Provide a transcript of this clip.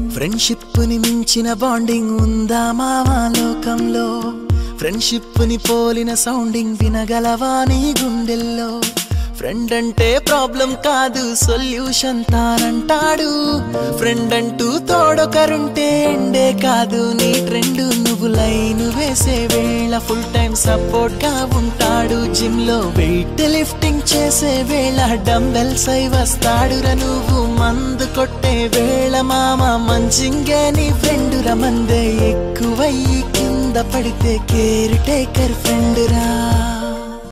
friendship ని మించిన bonding ఉందా మావా లోకంలో ఫ్రెండ్షిప్ ని పోలిన సౌండింగ్ వినగలవా నీ గుండెల్లో ఫ్రెండ్ అంటే ప్రాబ్లం కాదు సొల్యూషన్ తానంటాడు ఫ్రెండ్ అంటూ తోడొకరుంటే ఎండే కాదు నీ ట్రెండ్ నువ్వు లైన్ వేసే వేళ ఫుల్ టైం సపోర్ట్ గా ఉంటాడు జిమ్ లో వెయిట్ లిఫ్టింగ్ చేసే వేళ డంబెల్స్ అయి వస్తాడురా నువ్వు మందు కొట్టే వేళ మామ మంచింగే నీ ఫ్రెండ్ రా మందే ఎక్కువయ్యి కింద పడితే కేర్ టేకర్ ఫ్రెండ్ రా